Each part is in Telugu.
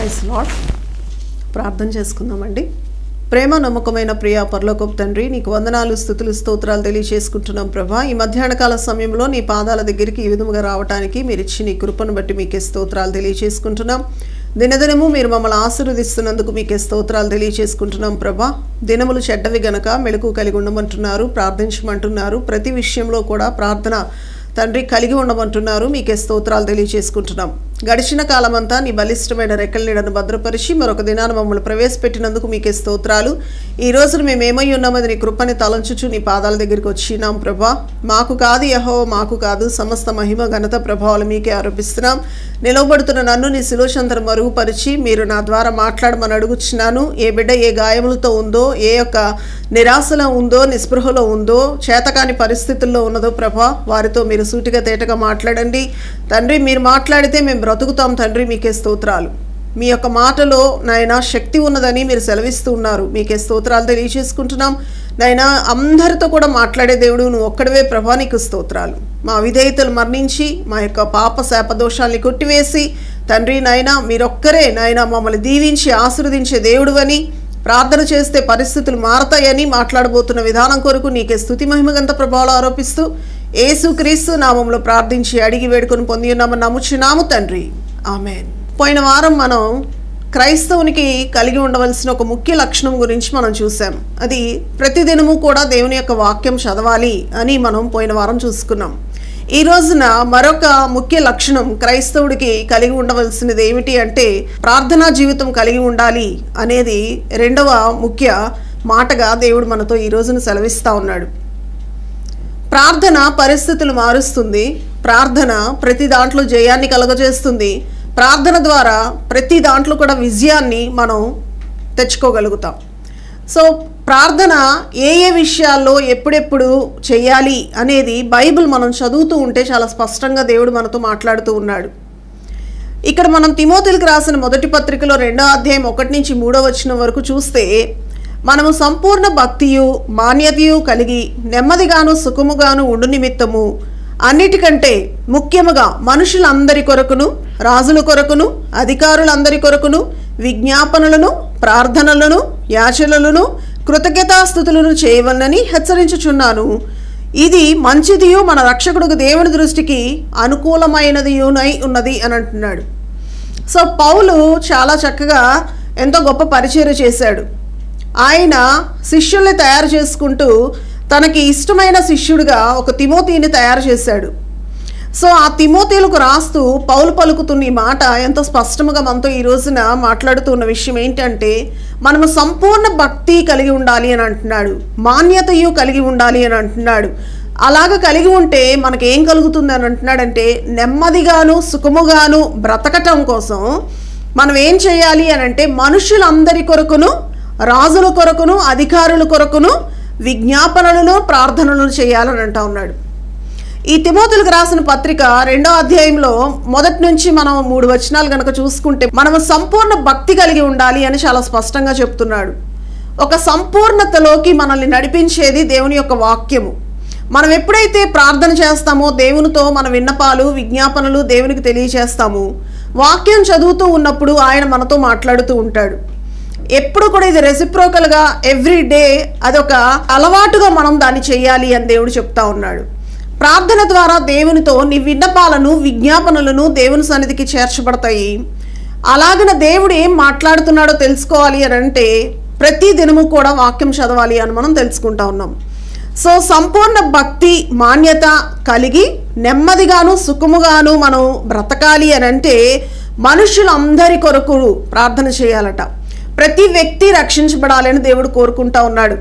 ప్రైస్ లాడ్ ప్రార్థన చేసుకుందామండి ప్రేమ నమ్మకమైన ప్రియ పరలోకపు తండ్రి నీకు వందనాలు స్థుతులు స్తోత్రాలు తెలియచేసుకుంటున్నాం ప్రభా ఈ మధ్యాహ్న కాల సమయంలో నీ పాదాల దగ్గరికి ఈ విధముగా రావడానికి మీరు ఇచ్చి నీ కృపను బట్టి మీకే స్తోత్రాలు తెలియచేసుకుంటున్నాం దినదినము మీరు మమ్మల్ని ఆశీర్వదిస్తున్నందుకు మీకే స్తోత్రాలు తెలియచేసుకుంటున్నాం ప్రభా దినములు చెడ్డవి గనక మెలకు కలిగి ఉండమంటున్నారు ప్రార్థించమంటున్నారు ప్రతి విషయంలో కూడా ప్రార్థన తండ్రి కలిగి ఉండమంటున్నారు మీకే స్తోత్రాలు తెలియచేసుకుంటున్నాం గడిచిన కాలమంతా నీ బలిష్టమైన రెక్కల నీడను భద్రపరిచి మరొక దినాన మమ్మల్ని ప్రవేశపెట్టినందుకు మీకే స్తోత్రాలు ఈ రోజున మేము ఏమై ఉన్నామది నీ కృపని తలంచుచు నీ పాదాల దగ్గరికి వచ్చినాం ప్రభా మాకు కాదు యహో మాకు కాదు సమస్త మహిమ ఘనత ప్రభావాలు మీకే ఆరోపిస్తున్నాం నిలవబడుతున్న నన్ను నీ శిలోచంతరం మరుగుపరిచి మీరు నా ద్వారా మాట్లాడమని అడుగుచున్నాను ఏ బిడ్డ ఏ గాయములతో ఉందో ఏ యొక్క నిరాశలో ఉందో నిస్పృహలో ఉందో చేతకాని పరిస్థితుల్లో ఉన్నదో ప్రభా వారితో మీరు సూటిగా తేటగా మాట్లాడండి తండ్రి మీరు మాట్లాడితే మేము బ్రతుకుతాం తండ్రి మీకే స్తోత్రాలు మీ యొక్క మాటలో నాయన శక్తి ఉన్నదని మీరు సెలవిస్తూ ఉన్నారు మీకే స్తోత్రాలు తెలియచేసుకుంటున్నాం నాయన అందరితో కూడా మాట్లాడే దేవుడు నువ్వు ఒక్కడవే ప్రభా నీకు స్తోత్రాలు మా విధేయతలు మరణించి మా యొక్క పాప శాపదోషాల్ని కొట్టివేసి తండ్రి నాయన మీరొక్కరే నాయన మమ్మల్ని దీవించి ఆశీర్వదించే దేవుడు అని ప్రార్థన చేస్తే పరిస్థితులు మారతాయని మాట్లాడబోతున్న విధానం కొరకు నీకే స్థుతి మహిమగంత ప్రభావాలు ఆరోపిస్తూ ఏసుక్రీస్తు నామంలో ప్రార్థించి అడిగి వేడుకొని పొంది ఉన్నామని నమ్ముచున్నాము తండ్రి ఆమెన్ పోయిన వారం మనం క్రైస్తవునికి కలిగి ఉండవలసిన ఒక ముఖ్య లక్షణం గురించి మనం చూసాం అది ప్రతిదినము కూడా దేవుని యొక్క వాక్యం చదవాలి అని మనం పోయిన వారం చూసుకున్నాం ఈ రోజున మరొక ముఖ్య లక్షణం క్రైస్తవుడికి కలిగి ఉండవలసినది ఏమిటి అంటే ప్రార్థనా జీవితం కలిగి ఉండాలి అనేది రెండవ ముఖ్య మాటగా దేవుడు మనతో ఈ రోజున సెలవిస్తా ఉన్నాడు ప్రార్థన పరిస్థితులు మారుస్తుంది ప్రార్థన ప్రతి దాంట్లో జయాన్ని కలగజేస్తుంది ప్రార్థన ద్వారా ప్రతి దాంట్లో కూడా విజయాన్ని మనం తెచ్చుకోగలుగుతాం సో ప్రార్థన ఏ ఏ విషయాల్లో ఎప్పుడెప్పుడు చేయాలి అనేది బైబిల్ మనం చదువుతూ ఉంటే చాలా స్పష్టంగా దేవుడు మనతో మాట్లాడుతూ ఉన్నాడు ఇక్కడ మనం తిమోతిలకు రాసిన మొదటి పత్రికలో రెండో అధ్యాయం ఒకటి నుంచి మూడో వచ్చిన వరకు చూస్తే మనము సంపూర్ణ భక్తియు మాన్యతయు కలిగి నెమ్మదిగాను సుఖముగాను ఉండు నిమిత్తము అన్నిటికంటే ముఖ్యముగా మనుషులందరి కొరకును రాజుల కొరకును అధికారులందరి కొరకును విజ్ఞాపనలను ప్రార్థనలను యాచనలను కృతజ్ఞతాస్థుతులను చేయవలనని హెచ్చరించుచున్నాను ఇది మంచిదియు మన రక్షకుడికి దేవుని దృష్టికి అనుకూలమైనదియునై ఉన్నది అని అంటున్నాడు సో పౌలు చాలా చక్కగా ఎంతో గొప్ప పరిచయం చేశాడు ఆయన శిష్యుల్ని తయారు చేసుకుంటూ తనకి ఇష్టమైన శిష్యుడిగా ఒక తిమోతిని తయారు చేశాడు సో ఆ తిమోతీలకు రాస్తూ పౌలు పలుకుతున్న ఈ మాట ఎంతో స్పష్టముగా మనతో ఈ రోజున మాట్లాడుతున్న విషయం ఏంటంటే మనము సంపూర్ణ భక్తి కలిగి ఉండాలి అని అంటున్నాడు మాన్యతయు కలిగి ఉండాలి అని అంటున్నాడు అలాగ కలిగి ఉంటే మనకి ఏం కలుగుతుంది అని అంటున్నాడంటే నెమ్మదిగాను సుఖముగాను బ్రతకటం కోసం మనం ఏం చేయాలి అని అంటే మనుషులందరి కొరకును రాజుల కొరకును అధికారుల కొరకును విజ్ఞాపనలను ప్రార్థనలను చేయాలని అంటా ఉన్నాడు ఈ తిమోతులకు రాసిన పత్రిక రెండో అధ్యాయంలో మొదటి నుంచి మనం మూడు వచనాలు గనక చూసుకుంటే మనము సంపూర్ణ భక్తి కలిగి ఉండాలి అని చాలా స్పష్టంగా చెప్తున్నాడు ఒక సంపూర్ణతలోకి మనల్ని నడిపించేది దేవుని యొక్క వాక్యము మనం ఎప్పుడైతే ప్రార్థన చేస్తామో దేవునితో మన విన్నపాలు విజ్ఞాపనలు దేవునికి తెలియచేస్తాము వాక్యం చదువుతూ ఉన్నప్పుడు ఆయన మనతో మాట్లాడుతూ ఉంటాడు ఎప్పుడు కూడా ఇది రెసిప్రోకల్గా ఎవ్రీ డే అదొక అలవాటుగా మనం దాన్ని చేయాలి అని దేవుడు చెప్తా ఉన్నాడు ప్రార్థన ద్వారా దేవునితో నీ విన్నపాలను విజ్ఞాపనలను దేవుని సన్నిధికి చేర్చబడతాయి అలాగన దేవుడు ఏం మాట్లాడుతున్నాడో తెలుసుకోవాలి అని అంటే ప్రతి దినము కూడా వాక్యం చదవాలి అని మనం తెలుసుకుంటా ఉన్నాం సో సంపూర్ణ భక్తి మాన్యత కలిగి నెమ్మదిగాను సుఖముగాను మనం బ్రతకాలి అని అంటే మనుషులందరి కొరకు ప్రార్థన చేయాలట ప్రతి వ్యక్తి రక్షించబడాలి అని దేవుడు కోరుకుంటా ఉన్నాడు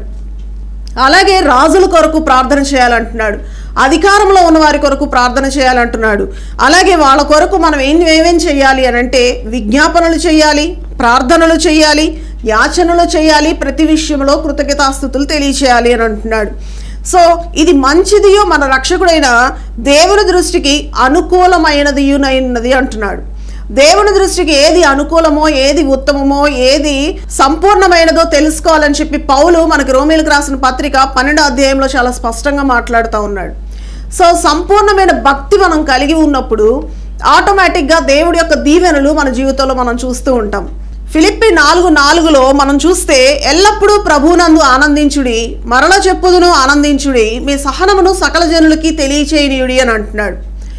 అలాగే రాజుల కొరకు ప్రార్థన చేయాలంటున్నాడు అధికారంలో ఉన్న వారి కొరకు ప్రార్థన చేయాలంటున్నాడు అలాగే వాళ్ళ కొరకు మనం ఏం ఏమేం చేయాలి అని అంటే విజ్ఞాపనలు చేయాలి ప్రార్థనలు చేయాలి యాచనలు చేయాలి ప్రతి విషయంలో కృతజ్ఞతాస్థుతులు తెలియచేయాలి అని అంటున్నాడు సో ఇది మంచిదియో మన రక్షకుడైన దేవుని దృష్టికి అనుకూలమైనదియునైనది అంటున్నాడు దేవుని దృష్టికి ఏది అనుకూలమో ఏది ఉత్తమమో ఏది సంపూర్ణమైనదో తెలుసుకోవాలని చెప్పి పౌలు మనకి రోమిలకు రాసిన పత్రిక పన్నెండో అధ్యాయంలో చాలా స్పష్టంగా మాట్లాడుతూ ఉన్నాడు సో సంపూర్ణమైన భక్తి మనం కలిగి ఉన్నప్పుడు ఆటోమేటిక్గా దేవుడి యొక్క దీవెనలు మన జీవితంలో మనం చూస్తూ ఉంటాం ఫిలిప్పి నాలుగు నాలుగులో మనం చూస్తే ఎల్లప్పుడూ ప్రభువునందు ఆనందించుడి మరల చెప్పుదును ఆనందించుడి మీ సహనమును సకల జనులకి తెలియచేయనీయుడి అని అంటున్నాడు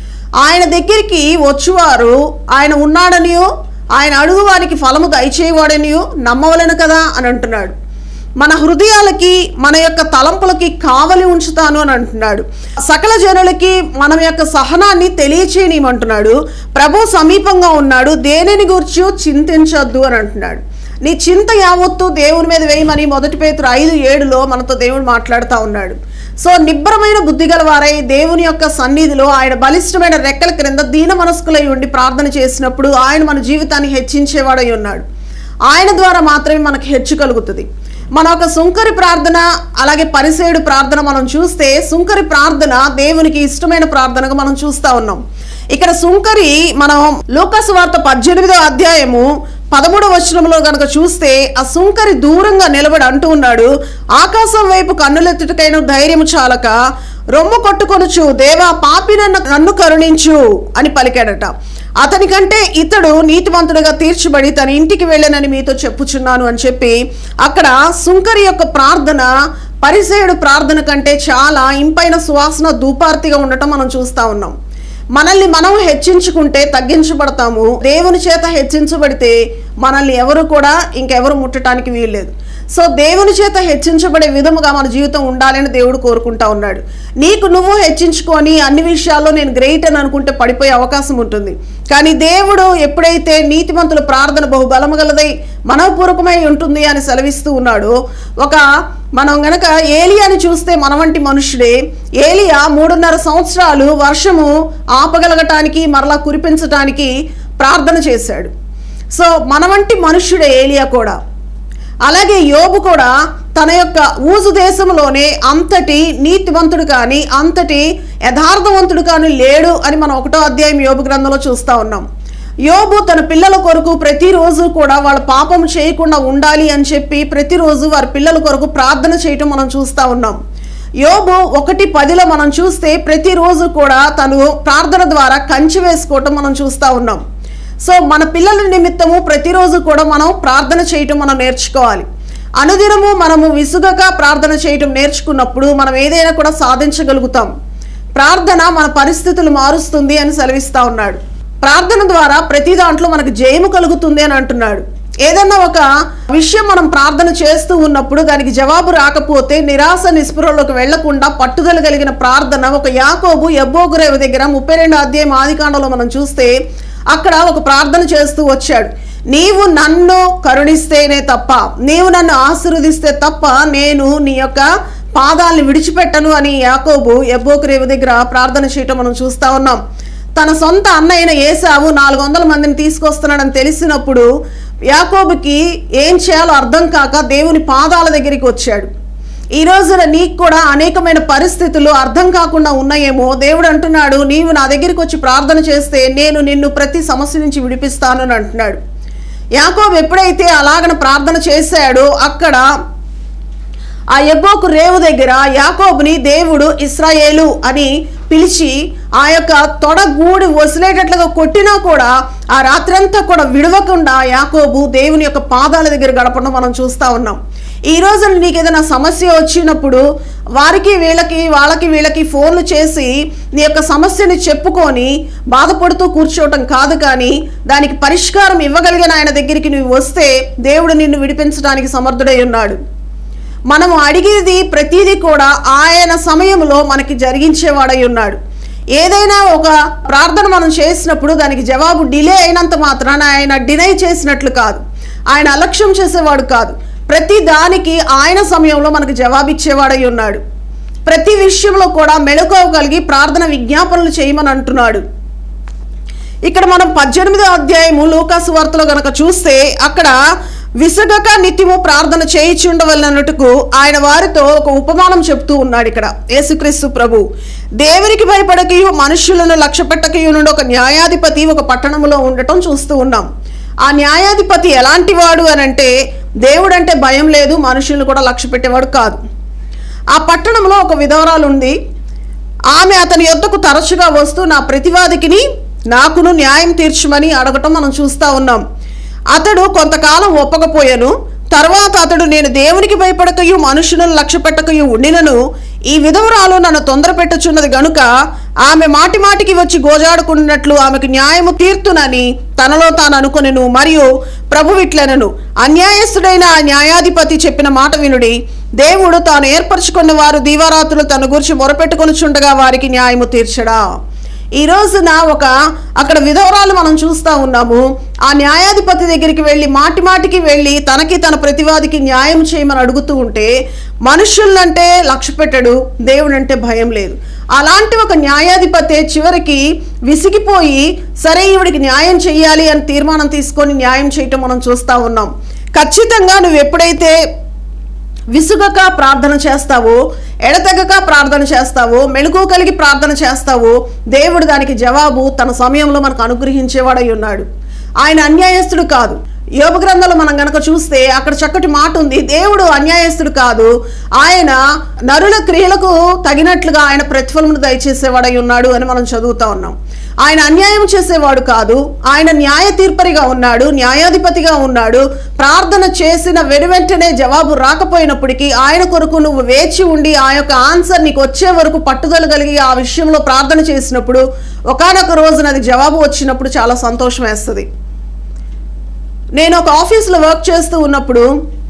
ఆయన దగ్గరికి వచ్చువారు ఆయన ఉన్నాడనియో ఆయన అడుగు వారికి ఫలము దయచేయవాడనియో నమ్మవలను కదా అని అంటున్నాడు మన హృదయాలకి మన యొక్క తలంపులకి కావలి ఉంచుతాను అని అంటున్నాడు సకల జనులకి మన యొక్క సహనాన్ని తెలియచేయనిమంటున్నాడు ప్రభు సమీపంగా ఉన్నాడు దేనిని గురించి చింతించొద్దు అని అంటున్నాడు నీ చింత యావత్తు దేవుని మీద వేయమని మొదటి పేతురు ఐదు ఏడులో మనతో దేవుడు మాట్లాడుతూ ఉన్నాడు సో నిబ్బరమైన బుద్ధి గల వారై దేవుని యొక్క సన్నిధిలో ఆయన బలిష్టమైన రెక్కల క్రింద దీన మనస్కులై ఉండి ప్రార్థన చేసినప్పుడు ఆయన మన జీవితాన్ని హెచ్చించేవాడై ఉన్నాడు ఆయన ద్వారా మాత్రమే మనకు హెచ్చు కలుగుతుంది మన ఒక సుంకరి ప్రార్థన అలాగే పరిసేడు ప్రార్థన మనం చూస్తే సుంకరి ప్రార్థన దేవునికి ఇష్టమైన ప్రార్థనగా మనం చూస్తా ఉన్నాం ఇక్కడ సుంకరి మనం లూకసు వార్త పద్దెనిమిదో అధ్యాయము పదమూడవ వచనంలో గనక చూస్తే ఆ సుంకరి దూరంగా నిలబడి అంటూ ఉన్నాడు ఆకాశం వైపు కన్నులెత్తుటకైన ధైర్యం చాలక రొమ్ము కొట్టుకొనుచు దేవా పాపి నన్ను నన్ను కరుణించు అని పలికాడట అతని కంటే ఇతడు నీతివంతుడిగా తీర్చబడి తన ఇంటికి వెళ్ళనని మీతో చెప్పుచున్నాను అని చెప్పి అక్కడ సుంకరి యొక్క ప్రార్థన పరిసేయుడు ప్రార్థన కంటే చాలా ఇంపైన సువాసన దూపార్తిగా ఉండటం మనం చూస్తా ఉన్నాం మనల్ని మనం హెచ్చించుకుంటే తగ్గించబడతాము దేవుని చేత హెచ్చించబడితే మనల్ని ఎవరు కూడా ఇంకెవరు ముట్టడానికి వీల్లేదు సో దేవుని చేత హెచ్చించబడే విధముగా మన జీవితం ఉండాలని దేవుడు కోరుకుంటా ఉన్నాడు నీకు నువ్వు హెచ్చించుకొని అన్ని విషయాల్లో నేను గ్రేట్ అని అనుకుంటే పడిపోయే అవకాశం ఉంటుంది కానీ దేవుడు ఎప్పుడైతే నీతిమంతుల ప్రార్థన బహుబలము గలదై మనపూర్వకమై ఉంటుంది అని సెలవిస్తూ ఉన్నాడు ఒక మనం గనక ఏలియాని చూస్తే మన వంటి మనుషుడే ఏలియా మూడున్నర సంవత్సరాలు వర్షము ఆపగలగటానికి మరలా కురిపించటానికి ప్రార్థన చేశాడు సో మన వంటి మనుష్యుడే ఏలియా కూడా అలాగే యోబు కూడా తన యొక్క ఊజు దేశంలోనే అంతటి నీతివంతుడు కానీ అంతటి యథార్థవంతుడు కానీ లేడు అని మనం ఒకటో అధ్యాయం యోబు గ్రంథంలో చూస్తా ఉన్నాం యోబు తన పిల్లల కొరకు ప్రతిరోజు కూడా వాళ్ళ పాపం చేయకుండా ఉండాలి అని చెప్పి ప్రతిరోజు వారి పిల్లల కొరకు ప్రార్థన చేయటం మనం చూస్తా ఉన్నాం యోబు ఒకటి పదిలో మనం చూస్తే ప్రతిరోజు కూడా తను ప్రార్థన ద్వారా కంచి వేసుకోవటం మనం చూస్తా ఉన్నాం సో మన పిల్లల నిమిత్తము ప్రతిరోజు కూడా మనం ప్రార్థన చేయటం మనం నేర్చుకోవాలి అనుదినము మనము విసుగక ప్రార్థన చేయటం నేర్చుకున్నప్పుడు మనం ఏదైనా కూడా సాధించగలుగుతాం ప్రార్థన మన పరిస్థితులు మారుస్తుంది అని సెలవిస్తా ఉన్నాడు ప్రార్థన ద్వారా ప్రతి దాంట్లో మనకు జయము కలుగుతుంది అని అంటున్నాడు ఏదన్నా ఒక విషయం మనం ప్రార్థన చేస్తూ ఉన్నప్పుడు దానికి జవాబు రాకపోతే నిరాశ నిస్పృహలోకి వెళ్లకుండా పట్టుదల కలిగిన ప్రార్థన ఒక యాకోబు ఎబ్బోగురేవు దగ్గర ముప్పై రెండు అధ్యాయం ఆదికాండంలో మనం చూస్తే అక్కడ ఒక ప్రార్థన చేస్తూ వచ్చాడు నీవు నన్ను కరుణిస్తేనే తప్ప నీవు నన్ను ఆశీర్వదిస్తే తప్ప నేను నీ యొక్క పాదాలను విడిచిపెట్టను అని యాకోబు ఎబ్బోకురేవు దగ్గర ప్రార్థన చేయటం మనం చూస్తా ఉన్నాం తన సొంత అన్న అయిన ఏసావు నాలుగు వందల మందిని తీసుకొస్తున్నాడని తెలిసినప్పుడు యాకోబుకి ఏం చేయాలో అర్థం కాక దేవుని పాదాల దగ్గరికి వచ్చాడు ఈ రోజున నీకు కూడా అనేకమైన పరిస్థితులు అర్థం కాకుండా ఉన్నాయేమో దేవుడు అంటున్నాడు నీవు నా దగ్గరికి వచ్చి ప్రార్థన చేస్తే నేను నిన్ను ప్రతి సమస్య నుంచి విడిపిస్తాను అని అంటున్నాడు యాకోబు ఎప్పుడైతే అలాగన ప్రార్థన చేశాడో అక్కడ ఆ ఎబ్బోకు రేవు దగ్గర యాకోబుని దేవుడు ఇస్రాయేలు అని పిలిచి ఆ యొక్క తొడ గూడి వసిలేటట్లుగా కొట్టినా కూడా ఆ రాత్రంతా కూడా విడవకుండా యాకోబు దేవుని యొక్క పాదాల దగ్గర గడపడం మనం చూస్తా ఉన్నాం ఈ రోజు నీకు ఏదైనా సమస్య వచ్చినప్పుడు వారికి వీళ్ళకి వాళ్ళకి వీళ్ళకి ఫోన్లు చేసి నీ యొక్క సమస్యని చెప్పుకొని బాధపడుతూ కూర్చోవటం కాదు కానీ దానికి పరిష్కారం ఇవ్వగలిగిన ఆయన దగ్గరికి నువ్వు వస్తే దేవుడు నిన్ను విడిపించడానికి సమర్థుడై ఉన్నాడు మనము అడిగేది ప్రతిదీ కూడా ఆయన సమయంలో మనకి జరిగించేవాడై ఉన్నాడు ఏదైనా ఒక ప్రార్థన మనం చేసినప్పుడు దానికి జవాబు డిలే అయినంత మాత్రాన ఆయన డినై చేసినట్లు కాదు ఆయన అలక్ష్యం చేసేవాడు కాదు ప్రతి దానికి ఆయన సమయంలో మనకు జవాబిచ్చేవాడై ఉన్నాడు ప్రతి విషయంలో కూడా మెళుకోగలిగి ప్రార్థన విజ్ఞాపనలు చేయమని అంటున్నాడు ఇక్కడ మనం పద్దెనిమిదో అధ్యాయము లూకాసు వార్తలో గనక చూస్తే అక్కడ విసుగక నిత్యము ప్రార్థన చేయిచుండవలనట్టుకు ఆయన వారితో ఒక ఉపమానం చెప్తూ ఉన్నాడు ఇక్కడ యేసుక్రీస్తు ప్రభు దేవునికి భయపడకయు మనుషులను లక్ష్య పెట్టకయు నుండి ఒక న్యాయాధిపతి ఒక పట్టణంలో ఉండటం చూస్తూ ఉన్నాం ఆ న్యాయాధిపతి ఎలాంటి వాడు అని అంటే దేవుడు అంటే భయం లేదు మనుషులను కూడా లక్ష్య పెట్టేవాడు కాదు ఆ పట్టణంలో ఒక విధవరాలు ఉంది ఆమె అతని యొద్దకు తరచుగా వస్తూ నా ప్రతివాదికిని నాకును న్యాయం తీర్చమని అడగటం మనం చూస్తా ఉన్నాం అతడు కొంతకాలం ఒప్పకపోయాను తర్వాత అతడు నేను దేవునికి భయపడకయు మనుషులను లక్ష్య పెట్టకయు ఉండినను ఈ విధవరాలు నన్ను తొందర పెట్టుచున్నది గనుక ఆమె మాటి మాటికి వచ్చి గోజాడుకున్నట్లు ఆమెకు న్యాయము తీర్తునని తనలో తాను అనుకొనెను మరియు ప్రభు ఇట్లనను అన్యాయస్తుడైన ఆ న్యాయాధిపతి చెప్పిన మాట వినుడి దేవుడు తాను ఏర్పరచుకున్న వారు దీవారాత్రులు తన గురించి మొరపెట్టుకొనుచుండగా వారికి న్యాయము తీర్చడా ఈ రోజున ఒక అక్కడ విధవరాలు మనం చూస్తా ఉన్నాము ఆ న్యాయాధిపతి దగ్గరికి వెళ్ళి మాటి మాటికి వెళ్ళి తనకి తన ప్రతివాదికి న్యాయం చేయమని అడుగుతూ ఉంటే మనుషులంటే లక్ష్య పెట్టడు దేవుడంటే భయం లేదు అలాంటి ఒక న్యాయాధిపతి చివరికి విసిగిపోయి సరే ఈవిడికి న్యాయం చెయ్యాలి అని తీర్మానం తీసుకొని న్యాయం చేయటం మనం చూస్తా ఉన్నాం ఖచ్చితంగా నువ్వు ఎప్పుడైతే విసుగక ప్రార్థన చేస్తావో ఎడతెగక ప్రార్థన చేస్తావో మెళుకు కలిగి ప్రార్థన చేస్తావో దేవుడు దానికి జవాబు తన సమయంలో మనకు అనుగ్రహించేవాడై ఉన్నాడు ఆయన అన్యాయస్తుడు కాదు యోగ గ్రంథంలో మనం గనక చూస్తే అక్కడ చక్కటి మాట ఉంది దేవుడు అన్యాయస్తుడు కాదు ఆయన నరుల క్రియలకు తగినట్లుగా ఆయన ప్రతిఫలమును దయచేసేవాడై ఉన్నాడు అని మనం చదువుతా ఉన్నాం ఆయన అన్యాయం చేసేవాడు కాదు ఆయన న్యాయ తీర్పరిగా ఉన్నాడు న్యాయాధిపతిగా ఉన్నాడు ప్రార్థన చేసిన వెనువెంటనే జవాబు రాకపోయినప్పటికీ ఆయన కొరకు నువ్వు వేచి ఉండి ఆ యొక్క ఆన్సర్ నీకు వచ్చే వరకు పట్టుదల కలిగి ఆ విషయంలో ప్రార్థన చేసినప్పుడు ఒకానొక రోజున అది జవాబు వచ్చినప్పుడు చాలా సంతోషం వేస్తుంది నేను ఒక ఆఫీస్లో వర్క్ చేస్తూ ఉన్నప్పుడు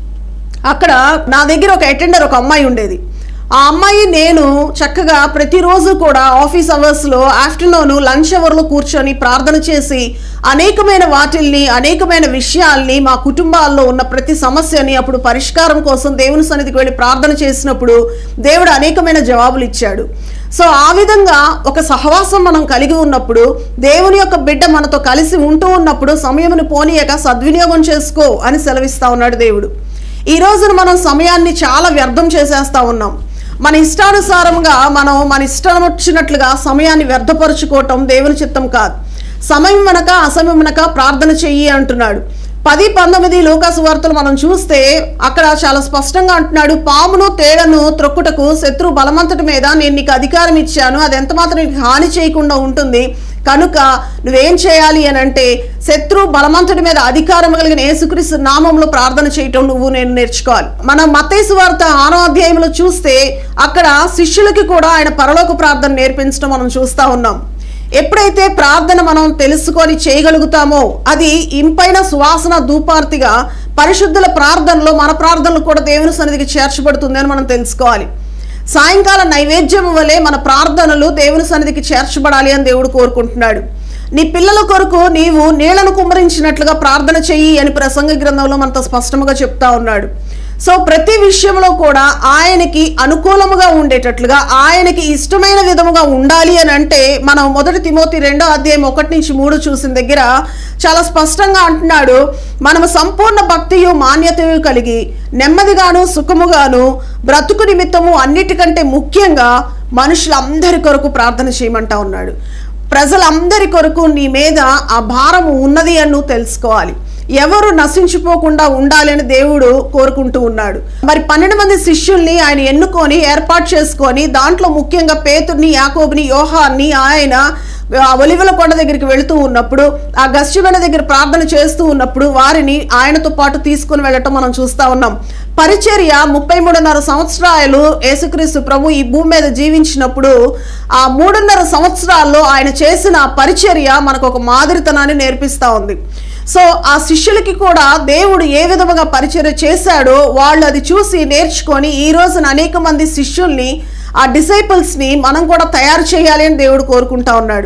అక్కడ నా దగ్గర ఒక అటెండర్ ఒక అమ్మాయి ఉండేది ఆ అమ్మాయి నేను చక్కగా ప్రతిరోజు కూడా ఆఫీస్ అవర్స్లో ఆఫ్టర్నూన్ లంచ్ అవర్లో కూర్చొని ప్రార్థన చేసి అనేకమైన వాటిల్ని అనేకమైన విషయాల్ని మా కుటుంబాల్లో ఉన్న ప్రతి సమస్యని అప్పుడు పరిష్కారం కోసం దేవుని సన్నిధికి వెళ్ళి ప్రార్థన చేసినప్పుడు దేవుడు అనేకమైన జవాబులు ఇచ్చాడు సో ఆ విధంగా ఒక సహవాసం మనం కలిగి ఉన్నప్పుడు దేవుని యొక్క బిడ్డ మనతో కలిసి ఉంటూ ఉన్నప్పుడు సమయమును పోనీయక సద్వినియోగం చేసుకో అని సెలవిస్తా ఉన్నాడు దేవుడు ఈ రోజున మనం సమయాన్ని చాలా వ్యర్థం చేసేస్తా ఉన్నాం మన ఇష్టానుసారంగా మనం మన ఇష్టం వచ్చినట్లుగా సమయాన్ని వ్యర్థపరుచుకోవటం దేవుని చిత్తం కాదు సమయం వెనక అసమయం వెనక ప్రార్థన చెయ్యి అంటున్నాడు పది పంతొమ్మిది లోకాసు వార్తలు మనం చూస్తే అక్కడ చాలా స్పష్టంగా అంటున్నాడు పామును తేడను త్రొక్కుటకు శత్రు బలమంతటి మీద నేను నీకు అధికారం ఇచ్చాను అది ఎంత మాత్రం నీకు హాని చేయకుండా ఉంటుంది కనుక నువ్వేం చేయాలి అని అంటే శత్రు బలవంతుడి మీద అధికారం కలిగిన యేసుక్రీస్తు నామంలో ప్రార్థన చేయటం నువ్వు నేను నేర్చుకోవాలి మనం మతేసు వార్త ఆరో అధ్యాయంలో చూస్తే అక్కడ శిష్యులకి కూడా ఆయన పరలోక ప్రార్థన నేర్పించడం మనం చూస్తా ఉన్నాం ఎప్పుడైతే ప్రార్థన మనం తెలుసుకొని చేయగలుగుతామో అది ఇంపైన సువాసన ధూపార్తిగా పరిశుద్ధుల ప్రార్థనలో మన ప్రార్థనలు కూడా దేవుని సన్నిధికి చేర్చబడుతుంది అని మనం తెలుసుకోవాలి సాయంకాల నైవేద్యం వలె మన ప్రార్థనలు దేవుని సన్నిధికి చేర్చబడాలి అని దేవుడు కోరుకుంటున్నాడు నీ పిల్లల కొరకు నీవు నీళ్లను కుమ్మరించినట్లుగా ప్రార్థన చెయ్యి అని ప్రసంగ గ్రంథంలో మనతో స్పష్టంగా చెప్తా ఉన్నాడు సో ప్రతి విషయంలో కూడా ఆయనకి అనుకూలముగా ఉండేటట్లుగా ఆయనకి ఇష్టమైన విధముగా ఉండాలి అని అంటే మనం మొదటి తిమోతి రెండో అధ్యాయం ఒకటి నుంచి మూడు చూసిన దగ్గర చాలా స్పష్టంగా అంటున్నాడు మనము సంపూర్ణ భక్తియు మాన్యతయు కలిగి నెమ్మదిగాను సుఖముగాను బ్రతుకు నిమిత్తము అన్నిటికంటే ముఖ్యంగా మనుషులందరి కొరకు ప్రార్థన చేయమంటా ఉన్నాడు ప్రజలందరి కొరకు నీ మీద ఆ భారము ఉన్నది అని నువ్వు తెలుసుకోవాలి ఎవరు నశించిపోకుండా ఉండాలి అని దేవుడు కోరుకుంటూ ఉన్నాడు మరి పన్నెండు మంది శిష్యుల్ని ఆయన ఎన్నుకొని ఏర్పాటు చేసుకొని దాంట్లో ముఖ్యంగా పేతుర్ని యాకోబుని యోహాన్ని ఆయన ఆ ఒలివల కొండ దగ్గరికి వెళుతూ ఉన్నప్పుడు ఆ గస్టివెన దగ్గర ప్రార్థన చేస్తూ ఉన్నప్పుడు వారిని ఆయనతో పాటు తీసుకొని వెళ్ళటం మనం చూస్తా ఉన్నాం పరిచర్య ముప్పై మూడున్నర సంవత్సరాలు యేసుక్రీస్తు ప్రభు ఈ భూమి మీద జీవించినప్పుడు ఆ మూడున్నర సంవత్సరాల్లో ఆయన చేసిన పరిచర్య మనకు ఒక మాదిరితనాన్ని నేర్పిస్తా ఉంది సో ఆ శిష్యులకి కూడా దేవుడు ఏ విధముగా పరిచర్య చేశాడో వాళ్ళు అది చూసి నేర్చుకొని ఈ రోజున అనేక మంది శిష్యుల్ని ఆ డిసైపుల్స్ని మనం కూడా తయారు చేయాలి అని దేవుడు కోరుకుంటా ఉన్నాడు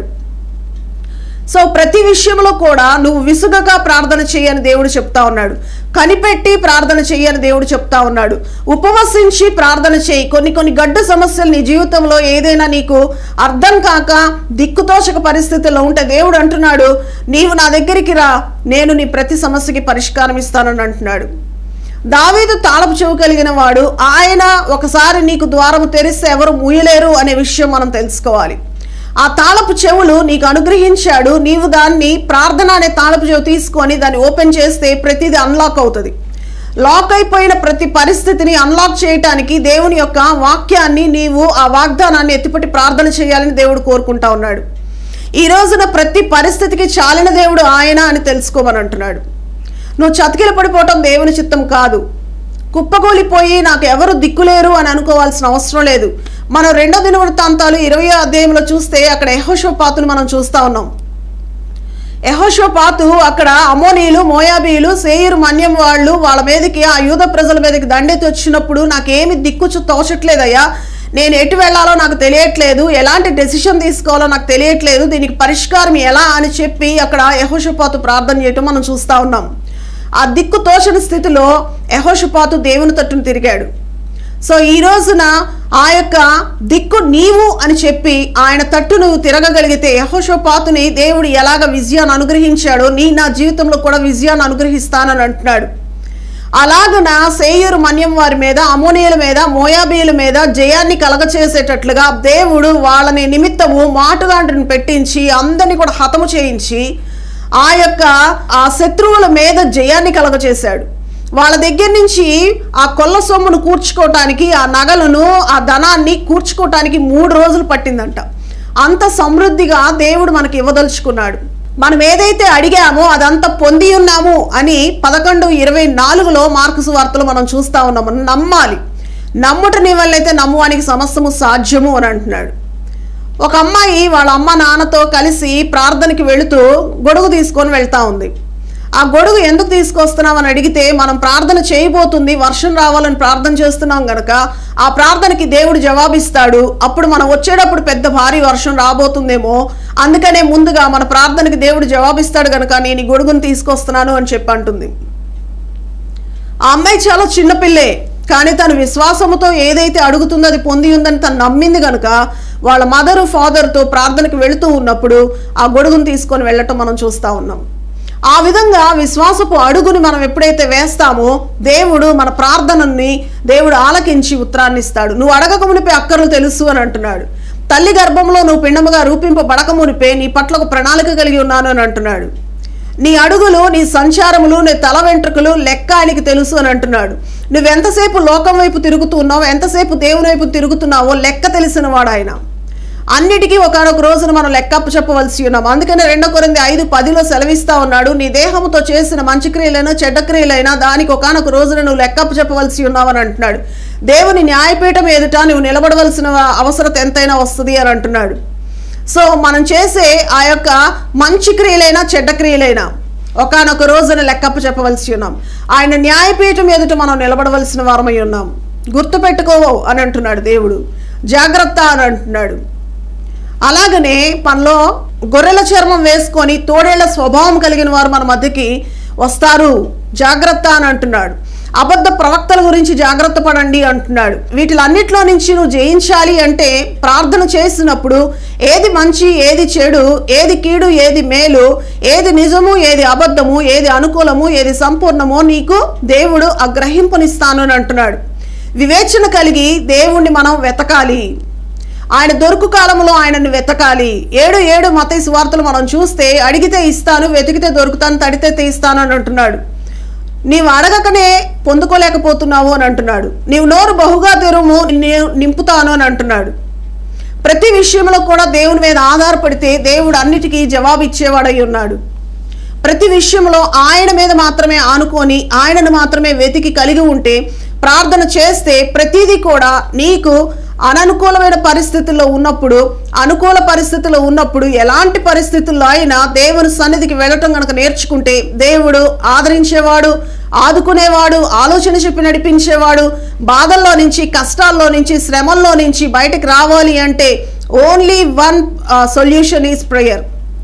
సో ప్రతి విషయంలో కూడా నువ్వు విసుగగా ప్రార్థన చేయని దేవుడు చెప్తా ఉన్నాడు కనిపెట్టి ప్రార్థన చేయని దేవుడు చెప్తా ఉన్నాడు ఉపవసించి ప్రార్థన చేయి కొన్ని కొన్ని గడ్డు సమస్యలు నీ జీవితంలో ఏదైనా నీకు అర్థం కాక దిక్కుతోచక పరిస్థితుల్లో ఉంటే దేవుడు అంటున్నాడు నీవు నా దగ్గరికి రా నేను నీ ప్రతి సమస్యకి పరిష్కారం ఇస్తానని అంటున్నాడు దావీదు తాళపు చెవు కలిగిన వాడు ఆయన ఒకసారి నీకు ద్వారము తెరిస్తే ఎవరు మూయలేరు అనే విషయం మనం తెలుసుకోవాలి ఆ తాళపు చెవులు నీకు అనుగ్రహించాడు నీవు దాన్ని ప్రార్థన అనే తాళపు చెవు తీసుకొని దాన్ని ఓపెన్ చేస్తే ప్రతిదీ అన్లాక్ అవుతుంది లాక్ అయిపోయిన ప్రతి పరిస్థితిని అన్లాక్ చేయటానికి దేవుని యొక్క వాక్యాన్ని నీవు ఆ వాగ్దానాన్ని ఎత్తిపట్టి ప్రార్థన చేయాలని దేవుడు కోరుకుంటా ఉన్నాడు ఈ రోజున ప్రతి పరిస్థితికి చాలిన దేవుడు ఆయన అని తెలుసుకోమని అంటున్నాడు నువ్వు చతికిల పడిపోవటం దేవుని చిత్తం కాదు కుప్పకూలిపోయి నాకు ఎవరు దిక్కులేరు అని అనుకోవాల్సిన అవసరం లేదు మనం రెండో దిన వృత్తాంతాలు ఇరవై అధ్యాయంలో చూస్తే అక్కడ యహోషోపాతును మనం చూస్తా ఉన్నాం యహోషోపాతు అక్కడ అమోనీలు మోయాబీలు సేయిరు మన్యం వాళ్ళు వాళ్ళ మీదకి ఆ యూద ప్రజల మీదకి దండెత్తి వచ్చినప్పుడు నాకేమి దిక్కుచు తోచట్లేదయ్యా నేను ఎటు వెళ్ళాలో నాకు తెలియట్లేదు ఎలాంటి డెసిషన్ తీసుకోవాలో నాకు తెలియట్లేదు దీనికి పరిష్కారం ఎలా అని చెప్పి అక్కడ యహోషపాతు ప్రార్థన చేయటం మనం చూస్తా ఉన్నాం ఆ దిక్కు తోచని స్థితిలో యహోషపాతు దేవుని తట్టును తిరిగాడు సో ఈ రోజున ఆ యొక్క దిక్కు నీవు అని చెప్పి ఆయన తట్టు నువ్వు తిరగగలిగితే యహోషోపాతుని దేవుడు ఎలాగ విజయాన్ని అనుగ్రహించాడో నీ నా జీవితంలో కూడా విజయాన్ని అనుగ్రహిస్తానని అంటున్నాడు అలాగున సేయూరు మన్యం వారి మీద అమోనియల మీద మోయాబీల మీద జయాన్ని కలగచేసేటట్లుగా దేవుడు వాళ్ళని నిమిత్తము మాటుగాండ్రిని పెట్టించి అందరినీ కూడా హతము చేయించి ఆ యొక్క ఆ శత్రువుల మీద జయాన్ని కలగచేశాడు వాళ్ళ దగ్గర నుంచి ఆ కొల్ల సొమ్మును కూర్చుకోవటానికి ఆ నగలను ఆ ధనాన్ని కూర్చుకోవటానికి మూడు రోజులు పట్టిందంట అంత సమృద్ధిగా దేవుడు మనకి ఇవ్వదలుచుకున్నాడు మనం ఏదైతే అడిగామో అదంతా పొంది ఉన్నాము అని పదకొండు ఇరవై నాలుగులో మార్కుసు వార్తలు మనం చూస్తా ఉన్నాము నమ్మాలి నమ్ముట నీ వల్లైతే నమ్మువానికి సమస్తము సాధ్యము అని అంటున్నాడు ఒక అమ్మాయి వాళ్ళ అమ్మ నాన్నతో కలిసి ప్రార్థనకి వెళుతూ గొడుగు తీసుకొని వెళ్తా ఉంది ఆ గొడుగు ఎందుకు తీసుకొస్తున్నాం అని అడిగితే మనం ప్రార్థన చేయబోతుంది వర్షం రావాలని ప్రార్థన చేస్తున్నాం గనక ఆ ప్రార్థనకి దేవుడు జవాబిస్తాడు అప్పుడు మనం వచ్చేటప్పుడు పెద్ద భారీ వర్షం రాబోతుందేమో అందుకనే ముందుగా మన ప్రార్థనకి దేవుడు జవాబిస్తాడు గనక నేను ఈ గొడుగును తీసుకొస్తున్నాను అని చెప్పి అంటుంది ఆ అమ్మాయి చాలా చిన్నపిల్లే కానీ తన విశ్వాసముతో ఏదైతే అడుగుతుందో అది పొంది ఉందని తను నమ్మింది కనుక వాళ్ళ మదరు ఫాదర్తో ప్రార్థనకు వెళుతూ ఉన్నప్పుడు ఆ గొడుగును తీసుకొని వెళ్ళటం మనం చూస్తూ ఉన్నాం ఆ విధంగా విశ్వాసపు అడుగుని మనం ఎప్పుడైతే వేస్తామో దేవుడు మన ప్రార్థనని దేవుడు ఆలకించి ఉత్తరాన్ని ఇస్తాడు నువ్వు అడగక మునిపే అక్కర్లు తెలుసు అని అంటున్నాడు తల్లి గర్భంలో నువ్వు పిండముగా రూపింపబడక మునిపే నీ పట్ల ఒక ప్రణాళిక కలిగి ఉన్నాను అని అంటున్నాడు నీ అడుగులు నీ సంచారములు నీ తల వెంట్రుకలు లెక్క ఆయనకి తెలుసు అని అంటున్నాడు నువ్వెంతసేపు లోకం వైపు తిరుగుతూ ఉన్నావో ఎంతసేపు దేవుని వైపు తిరుగుతున్నావో లెక్క తెలిసిన వాడు ఆయన అన్నిటికీ ఒకనొక రోజున మనం లెక్కప్పు చెప్పవలసి ఉన్నాం అందుకనే రెండో కొరింది ఐదు పదిలో సెలవిస్తా ఉన్నాడు నీ దేహముతో చేసిన మంచి క్రియలైనా చెడ్డ క్రియలైనా దానికి ఒకనొక రోజున నువ్వు లెక్కప్పు చెప్పవలసి ఉన్నావని అంటున్నాడు దేవుని న్యాయపీఠం ఎదుట నువ్వు నిలబడవలసిన అవసరత ఎంతైనా వస్తుంది అని అంటున్నాడు సో మనం చేసే ఆ యొక్క మంచి క్రియలైనా చెడ్డ క్రియలైనా ఒకనొక రోజున లెక్కప్పు చెప్పవలసి ఉన్నాం ఆయన న్యాయపీఠం ఎదుట మనం నిలబడవలసిన వారమై ఉన్నాం గుర్తుపెట్టుకోవు అని అంటున్నాడు దేవుడు జాగ్రత్త అని అంటున్నాడు అలాగనే మనలో గొర్రెల చర్మం వేసుకొని తోడేళ్ల స్వభావం కలిగిన వారు మన మధ్యకి వస్తారు జాగ్రత్త అని అంటున్నాడు అబద్ధ ప్రవక్తల గురించి జాగ్రత్త పడండి అంటున్నాడు వీటిలన్నిట్లో నుంచి నువ్వు జయించాలి అంటే ప్రార్థన చేసినప్పుడు ఏది మంచి ఏది చెడు ఏది కీడు ఏది మేలు ఏది నిజము ఏది అబద్ధము ఏది అనుకూలము ఏది సంపూర్ణమో నీకు దేవుడు ఆ గ్రహింపునిస్తాను అని అంటున్నాడు వివేచన కలిగి దేవుణ్ణి మనం వెతకాలి ఆయన దొరుకు కాలంలో ఆయనను వెతకాలి ఏడు ఏడు మత సువార్తలు మనం చూస్తే అడిగితే ఇస్తాను వెతికితే దొరుకుతాను తడితే తీస్తాను అని అంటున్నాడు నీవు అడగకనే పొందుకోలేకపోతున్నావు అని అంటున్నాడు నీవు నోరు బహుగా తెరుము నేను నింపుతాను అని అంటున్నాడు ప్రతి విషయంలో కూడా దేవుని మీద ఆధారపడితే దేవుడు అన్నిటికీ జవాబు ఇచ్చేవాడై ఉన్నాడు ప్రతి విషయంలో ఆయన మీద మాత్రమే ఆనుకొని ఆయనను మాత్రమే వెతికి కలిగి ఉంటే ప్రార్థన చేస్తే ప్రతిదీ కూడా నీకు అననుకూలమైన పరిస్థితుల్లో ఉన్నప్పుడు అనుకూల పరిస్థితుల్లో ఉన్నప్పుడు ఎలాంటి పరిస్థితుల్లో అయినా దేవుని సన్నిధికి వెళ్ళటం కనుక నేర్చుకుంటే దేవుడు ఆదరించేవాడు ఆదుకునేవాడు ఆలోచన చెప్పి నడిపించేవాడు బాధల్లో నుంచి కష్టాల్లో నుంచి శ్రమల్లో నుంచి బయటకు రావాలి అంటే only one solution is prayer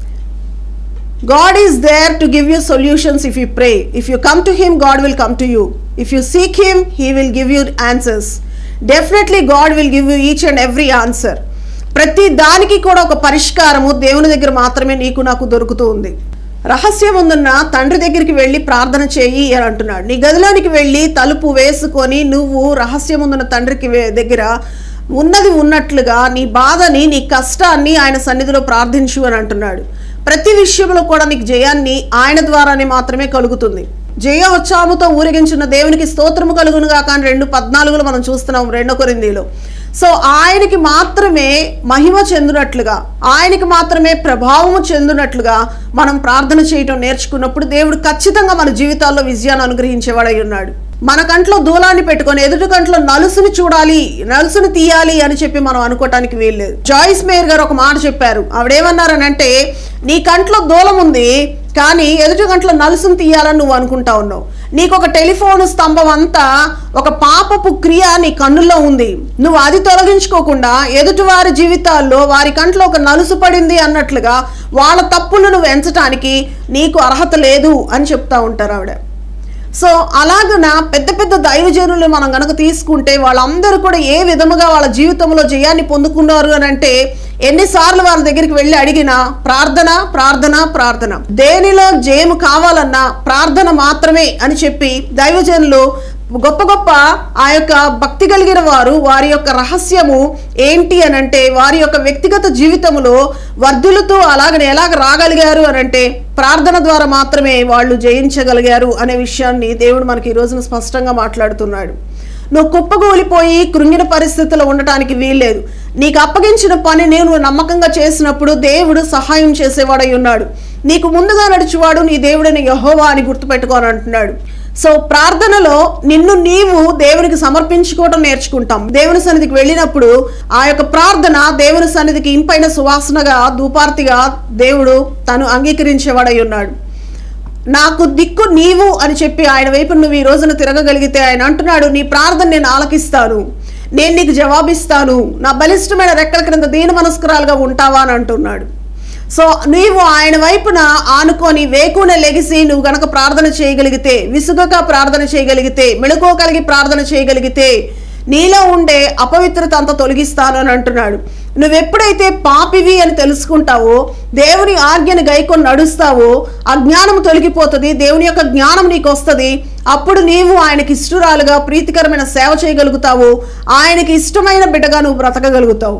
God is there to give you solutions if you pray. If you come to Him, God will come to you. If you seek Him, He will give you answers. Definitely, God will give you each and every answer. ప్రతి దానికి కూడా ఒక పరిష్కారము దేవుని దగ్గర మాత్రమే నీకు నాకు దొరుకుతూ ఉంది రహస్యం ఉందన్న తండ్రి దగ్గరికి వెళ్ళి ప్రార్థన చేయి అని అంటున్నాడు నీ గదిలోనికి వెళ్ళి తలుపు వేసుకొని నువ్వు రహస్యం ఉందన్న తండ్రికి వే- దగ్గర ఉన్నది ఉన్నట్లుగా నీ బాధని నీ కష్టాన్ని ఆయన సన్నిధిలో ప్రార్థించు అని అంటున్నాడు ప్రతి విషయంలో కూడా నీకు జయాన్ని ఆయన ద్వారానే మాత్రమే కలుగుతుంది జయ ఉత్సాహముతో ఊరేగించిన దేవునికి స్తోత్రము కలుగునుగా కానీ రెండు పద్నాలుగులో మనం చూస్తున్నాం రెండో కొరిందీలో సో ఆయనకి మాత్రమే మహిమ చెందినట్లుగా ఆయనకి మాత్రమే ప్రభావము చెందినట్లుగా మనం ప్రార్థన చేయటం నేర్చుకున్నప్పుడు దేవుడు ఖచ్చితంగా మన జీవితాల్లో విజయాన్ని అనుగ్రహించేవాడై ఉన్నాడు మన కంట్లో దూలాన్ని పెట్టుకొని ఎదుటి కంట్లో నలుసుని చూడాలి నలుసుని తీయాలి అని చెప్పి మనం అనుకోవటానికి వీల్లేదు జాయిస్ మేయర్ గారు ఒక మాట చెప్పారు ఆవిడేమన్నారనంటే నీ కంట్లో దూలం ఉంది కానీ ఎదుటి గంటలో నలుసును తీయాలని నువ్వు అనుకుంటా ఉన్నావు నీకు ఒక టెలిఫోన్ స్తంభం అంతా ఒక పాపపు క్రియ నీ కన్నుల్లో ఉంది నువ్వు అది తొలగించుకోకుండా ఎదుటి వారి జీవితాల్లో వారి కంట్లో ఒక నలుసు పడింది అన్నట్లుగా వాళ్ళ తప్పులు నువ్వు ఎంచటానికి నీకు అర్హత లేదు అని చెప్తా ఉంటారు ఆవిడ సో అలాగున పెద్ద పెద్ద దైవజనులు మనం గనక తీసుకుంటే వాళ్ళందరూ కూడా ఏ విధముగా వాళ్ళ జీవితంలో జయాన్ని పొందుకున్నారు అని అంటే ఎన్నిసార్లు వాళ్ళ దగ్గరికి వెళ్ళి అడిగినా ప్రార్థన ప్రార్థన ప్రార్థన దేనిలో జయము కావాలన్నా ప్రార్థన మాత్రమే అని చెప్పి దైవజనులు గొప్ప గొప్ప ఆ యొక్క భక్తి కలిగిన వారు వారి యొక్క రహస్యము ఏంటి అని అంటే వారి యొక్క వ్యక్తిగత జీవితంలో వర్ధులతో అలాగనే ఎలాగ రాగలిగారు అని అంటే ప్రార్థన ద్వారా మాత్రమే వాళ్ళు జయించగలిగారు అనే విషయాన్ని దేవుడు మనకి ఈ రోజున స్పష్టంగా మాట్లాడుతున్నాడు నువ్వు కుప్పగూలిపోయి కృంగిన పరిస్థితిలో ఉండటానికి వీల్లేదు నీకు అప్పగించిన పని నువ్వు నమ్మకంగా చేసినప్పుడు దేవుడు సహాయం చేసేవాడై ఉన్నాడు నీకు ముందుగా నడిచేవాడు నీ దేవుడిని యహోవా అని గుర్తుపెట్టుకోని అంటున్నాడు సో ప్రార్థనలో నిన్ను నీవు దేవునికి సమర్పించుకోవటం నేర్చుకుంటాం దేవుని సన్నిధికి వెళ్ళినప్పుడు ఆ యొక్క ప్రార్థన దేవుని సన్నిధికి ఇంపైన సువాసనగా దూపార్తిగా దేవుడు తను అంగీకరించేవాడై ఉన్నాడు నాకు దిక్కు నీవు అని చెప్పి ఆయన వైపు నువ్వు ఈ రోజున తిరగగలిగితే ఆయన అంటున్నాడు నీ ప్రార్థన నేను ఆలకిస్తాను నేను నీకు జవాబిస్తాను నా బలిష్టమైన రెక్కల క్రింద దీన మనస్కురాలుగా ఉంటావా అని అంటున్నాడు సో నీవు ఆయన వైపున ఆనుకొని వేకున లెగిసి నువ్వు గనక ప్రార్థన చేయగలిగితే విసుగక ప్రార్థన చేయగలిగితే మెళుకోగలిగి ప్రార్థన చేయగలిగితే నీలో ఉండే అపవిత్రత అంతా తొలగిస్తాను అని అంటున్నాడు నువ్వెప్పుడైతే పాపివి అని తెలుసుకుంటావో దేవుని ఆజ్ఞని గైకొని నడుస్తావో అజ్ఞానం తొలగిపోతుంది దేవుని యొక్క జ్ఞానం నీకు వస్తుంది అప్పుడు నీవు ఆయనకి ఇష్టరాలుగా ప్రీతికరమైన సేవ చేయగలుగుతావు ఆయనకి ఇష్టమైన బిడ్డగా నువ్వు బ్రతకగలుగుతావు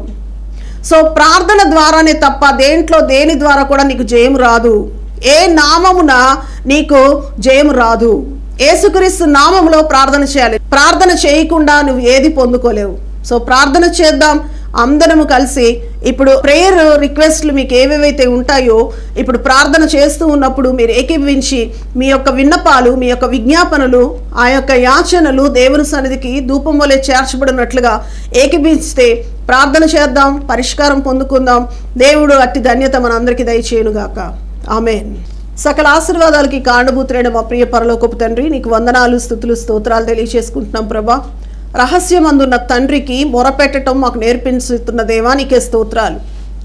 సో ప్రార్థన ద్వారానే తప్ప దేంట్లో దేని ద్వారా కూడా నీకు జయం రాదు ఏ నామమున నీకు జయం రాదు ఏసుక్రీస్తు నామములో ప్రార్థన చేయాలి ప్రార్థన చేయకుండా నువ్వు ఏది పొందుకోలేవు సో ప్రార్థన చేద్దాం అందరము కలిసి ఇప్పుడు ప్రేయర్ రిక్వెస్ట్లు మీకు ఏవేవైతే ఉంటాయో ఇప్పుడు ప్రార్థన చేస్తూ ఉన్నప్పుడు మీరు ఏకీభవించి మీ యొక్క విన్నపాలు మీ యొక్క విజ్ఞాపనలు ఆ యొక్క యాచనలు దేవుని సన్నిధికి ధూపం వలె చేర్చబడినట్లుగా ఏకీభవిస్తే ప్రార్థన చేద్దాం పరిష్కారం పొందుకుందాం దేవుడు అట్టి ధన్యత మనందరికీ దయచేయునుగాక ఆమెన్ సకల ఆశీర్వాదాలకి కాండభూతులైన మా ప్రియ పరలోకపు తండ్రి నీకు వందనాలు స్థుతులు స్తోత్రాలు తెలియచేసుకుంటున్నాం ప్రభా రహస్యమందున్న తండ్రికి మొరపెట్టడం మాకు నేర్పించుతున్న దేవా నీకే స్తోత్రాలు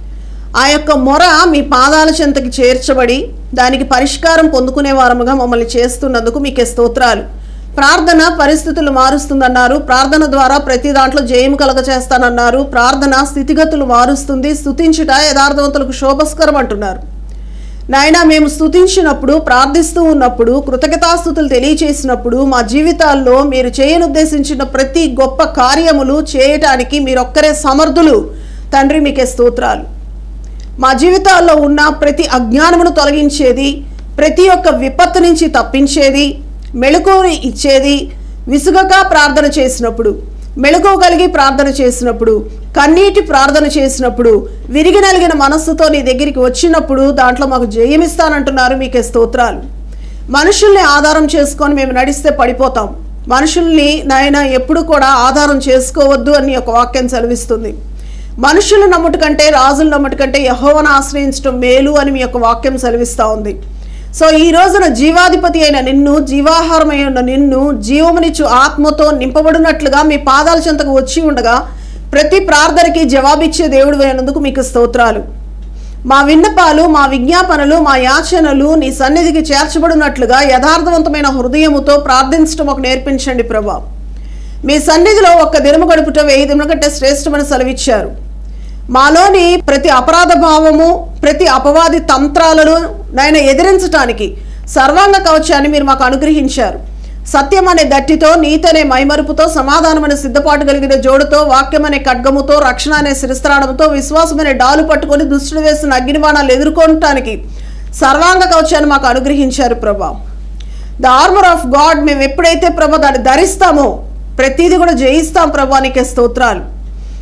ఆ యొక్క మొర మీ పాదాల చెంతకి చేర్చబడి దానికి పరిష్కారం పొందుకునే వారముగా మమ్మల్ని చేస్తున్నందుకు మీకే స్తోత్రాలు ప్రార్థన పరిస్థితులు మారుస్తుందన్నారు ప్రార్థన ద్వారా ప్రతి దాంట్లో జయము కలగ చేస్తానన్నారు ప్రార్థన స్థితిగతులు మారుస్తుంది స్థుతించుట యథార్థవంతులకు శోభస్కరం అంటున్నారు నాయన మేము స్తుతించినప్పుడు ప్రార్థిస్తూ ఉన్నప్పుడు కృతజ్ఞతాస్థుతులు తెలియచేసినప్పుడు మా జీవితాల్లో మీరు చేయనుద్దేశించిన ప్రతి గొప్ప కార్యములు చేయటానికి మీరొక్కరే సమర్థులు తండ్రి మీకే స్తోత్రాలు మా జీవితాల్లో ఉన్న ప్రతి అజ్ఞానమును తొలగించేది ప్రతి ఒక్క విపత్తు నుంచి తప్పించేది మెళుకుని ఇచ్చేది విసుగక ప్రార్థన చేసినప్పుడు మెళుకోగలిగి ప్రార్థన చేసినప్పుడు కన్నీటి ప్రార్థన చేసినప్పుడు విరిగి నలిగిన మనస్సుతో నీ దగ్గరికి వచ్చినప్పుడు దాంట్లో మాకు జయమిస్తానంటున్నారు మీకే స్తోత్రాలు మనుషుల్ని ఆధారం చేసుకొని మేము నడిస్తే పడిపోతాం మనుషుల్ని నాయన ఎప్పుడు కూడా ఆధారం చేసుకోవద్దు అని ఒక వాక్యం సెలవిస్తుంది మనుషులు నమ్ముట కంటే రాజులు నమ్ముట కంటే యహోవను ఆశ్రయించడం మేలు అని మీ యొక్క వాక్యం సెలవిస్తూ ఉంది సో ఈ రోజున జీవాధిపతి అయిన నిన్ను జీవాహారమై ఉన్న నిన్ను జీవమునిచ్చు ఆత్మతో నింపబడినట్లుగా మీ పాదాల చెంతకు వచ్చి ఉండగా ప్రతి ప్రార్థనకి జవాబిచ్చే దేవుడు అయినందుకు మీకు స్తోత్రాలు మా విన్నపాలు మా విజ్ఞాపనలు మా యాచనలు నీ సన్నిధికి చేర్చబడినట్లుగా యథార్థవంతమైన హృదయముతో ప్రార్థించడం ఒక నేర్పించండి ప్రభా మీ సన్నిధిలో ఒక్క దినము గడుపుట వెయ్యి దినముల కంటే శ్రేష్టమని సెలవిచ్చారు మాలోని ప్రతి అపరాధ భావము ప్రతి అపవాది తంత్రాలను నాయన ఎదిరించటానికి సర్వాంగ కవచాన్ని మీరు మాకు అనుగ్రహించారు సత్యం అనే దట్టితో నీతి అనే మైమరుపుతో సమాధానం అనే సిద్ధపాటు కలిగిన జోడుతో వాక్యం అనే ఖడ్గముతో రక్షణ అనే శిరస్త్రాణముతో విశ్వాసం అనే డాలు పట్టుకొని దుష్టుడు వేసిన అగ్నిబాణాలు ఎదుర్కొనటానికి సర్వాంగ కవచాన్ని మాకు అనుగ్రహించారు ప్రభా ద ఆర్మర్ ఆఫ్ గాడ్ మేము ఎప్పుడైతే ప్రభా దాన్ని ధరిస్తామో ప్రతిదీ కూడా జయిస్తాం ప్రభా నీకే స్తోత్రాలు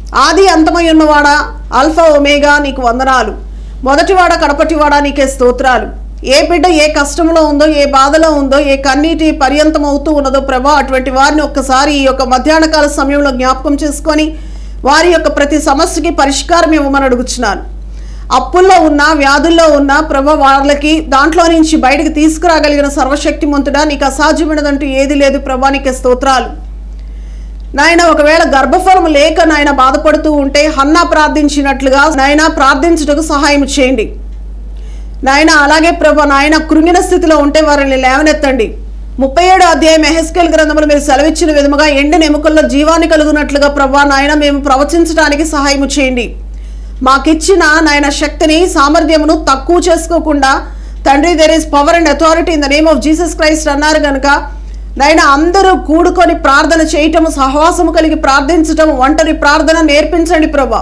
ఆది అంతమై ఉన్నవాడా అల్ఫా ఒమేగా నీకు వందనాలు మొదటివాడ కడపటివాడా నీకే స్తోత్రాలు ఏ బిడ్డ ఏ కష్టంలో ఉందో ఏ బాధలో ఉందో ఏ కన్నీటి పర్యంతం అవుతూ ఉన్నదో ప్రభా అటువంటి వారిని ఒక్కసారి ఈ యొక్క మధ్యాహ్న కాల సమయంలో జ్ఞాపకం చేసుకొని వారి యొక్క ప్రతి సమస్యకి పరిష్కారం ఇవ్వమని అడుగుచున్నాను అప్పుల్లో ఉన్న వ్యాధుల్లో ఉన్న ప్రభ వాళ్ళకి దాంట్లో నుంచి బయటకు తీసుకురాగలిగిన సర్వశక్తిమంతుడా నీకు అసాధ్యమైనదంటూ ఏది లేదు ప్రభా నీకే స్తోత్రాలు నాయన ఒకవేళ గర్భఫలం లేక నాయన బాధపడుతూ ఉంటే హన్నా ప్రార్థించినట్లుగా నాయన ప్రార్థించుటకు సహాయం చేయండి నాయన అలాగే ప్రభా నాయన కృంగిన స్థితిలో ఉంటే వారిని లేవనెత్తండి ముప్పై ఏడు అధ్యాయం ఎహెస్కేల్ గ్రంథములు మీరు సెలవిచ్చిన విధముగా ఎండిన ఎముకల్లో జీవాన్ని కలుగునట్లుగా ప్రభా నాయన మేము ప్రవచించడానికి సహాయం చేయండి మాకిచ్చిన నాయన శక్తిని సామర్థ్యమును తక్కువ చేసుకోకుండా తండ్రి there is power and authority in the name of Jesus Christ అన్నారు కనుక నాయన అందరూ కూడుకొని ప్రార్థన చేయటము సహవాసము కలిగి ప్రార్థించటం ఒంటరి ప్రార్థన నేర్పించండి ప్రభా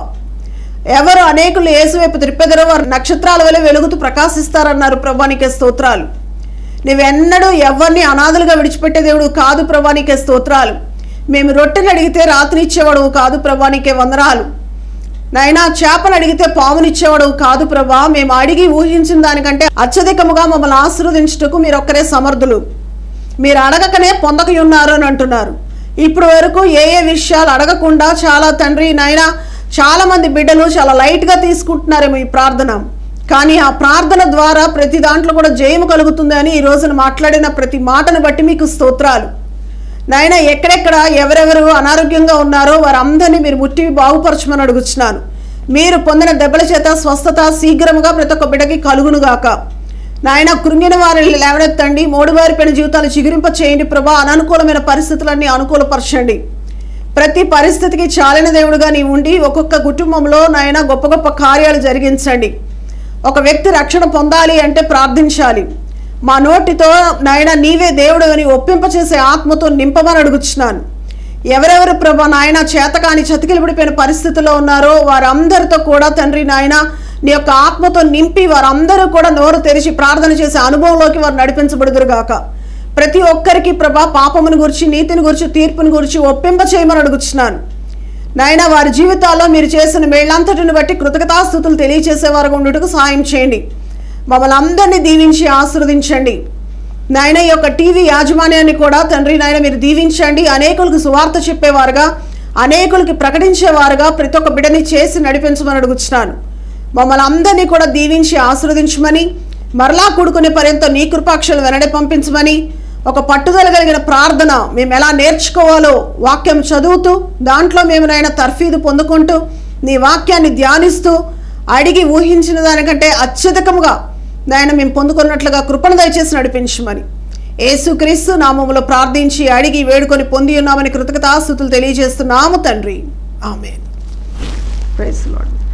ఎవరు అనేకులు యేసువైపు త్రిప్పెదరో వారు నక్షత్రాల వలె వెలుగుతూ ప్రకాశిస్తారన్నారు ప్రభానికే స్తోత్రాలు నువ్వెన్నడూ ఎవరిని అనాథలుగా విడిచిపెట్టే దేవుడు కాదు ప్రభానికే స్తోత్రాలు మేము రొట్టెని అడిగితే రాత్రినిచ్చేవాడు కాదు ప్రభానికే వందనాలు నైనా చేపను అడిగితే పామునిచ్చేవాడు కాదు ప్రభా మేము అడిగి ఊహించిన దానికంటే అత్యధికముగా మమ్మల్ని ఆశీర్వదించుటకు మీరు ఒక్కరే సమర్థులు మీరు అడగకనే పొందక ఉన్నారు అని అంటున్నారు ఇప్పుడు వరకు ఏ ఏ విషయాలు అడగకుండా చాలా తండ్రి నాయన చాలా మంది బిడ్డలు చాలా లైట్గా తీసుకుంటున్నారేమో ఈ ప్రార్థన కానీ ఆ ప్రార్థన ద్వారా ప్రతి దాంట్లో కూడా జయము కలుగుతుంది అని ఈ రోజున మాట్లాడిన ప్రతి మాటను బట్టి మీకు స్తోత్రాలు నాయన ఎక్కడెక్కడ ఎవరెవరు అనారోగ్యంగా ఉన్నారో వారందరినీ మీరు ముట్టి బాగుపరచమని అడుగుచున్నాను మీరు పొందిన దెబ్బల చేత స్వస్థత శీఘ్రముగా ప్రతి ఒక్క బిడ్డకి కలుగునుగాక నాయన కృంగిన వారిని లేవనెత్తండి మోడువారిపోయిన జీవితాలు చిగురింప చేయండి ప్రభా అననుకూలమైన పరిస్థితులన్నీ అనుకూలపరచండి ప్రతి పరిస్థితికి చాలిన దేవుడుగా నీ ఉండి ఒక్కొక్క కుటుంబంలో నాయన గొప్ప గొప్ప కార్యాలు జరిగించండి ఒక వ్యక్తి రక్షణ పొందాలి అంటే ప్రార్థించాలి మా నోటితో నాయన నీవే దేవుడు అని ఒప్పింపచేసే ఆత్మతో నింపమని అడుగుచున్నాను ఎవరెవరు ప్రభా నాయన చేతకాని చతికిలబడిపోయిన పరిస్థితుల్లో ఉన్నారో వారందరితో కూడా తండ్రి నాయన నీ యొక్క ఆత్మతో నింపి వారందరూ కూడా నోరు తెరిచి ప్రార్థన చేసే అనుభవంలోకి వారు నడిపించబడుదురుగాక ప్రతి ఒక్కరికి ప్రభా పాపమును గురించి నీతిని గురించి తీర్పుని గురించి ఒప్పింప చేయమని అడుగుచున్నాను నాయన వారి జీవితాల్లో మీరు చేసిన మేళ్ళంతటిని బట్టి కృతజ్ఞతాస్థుతులు తెలియచేసేవారు ఉండుటకు సహాయం చేయండి మమ్మల్ని అందరినీ దీవించి ఆశీర్వదించండి నాయన ఈ యొక్క టీవీ యాజమాన్యాన్ని కూడా తండ్రి నాయన మీరు దీవించండి అనేకులకు సువార్త చెప్పేవారుగా అనేకులకి ప్రకటించేవారుగా ప్రతి ఒక్క బిడ్డని చేసి నడిపించమని అడుగుచున్నాను మమ్మల్ని అందరినీ కూడా దీవించి ఆశీర్వదించమని మరలా కూడుకునే పర్యంతో నీ కృపాక్షలు వెనడే పంపించమని ఒక పట్టుదల కలిగిన ప్రార్థన మేము ఎలా నేర్చుకోవాలో వాక్యం చదువుతూ దాంట్లో మేము నాయన తర్ఫీదు పొందుకుంటూ నీ వాక్యాన్ని ధ్యానిస్తూ అడిగి ఊహించిన దానికంటే అత్యధికముగా నాయన మేము పొందుకున్నట్లుగా కృపణ దయచేసి నడిపించమని యేసుక్రీస్తు నామములో ప్రార్థించి అడిగి వేడుకొని పొంది ఉన్నామని కృతజ్ఞతాస్థుతులు తెలియజేస్తున్నాము తండ్రి ఆమె ప్రైస్ లార్డ్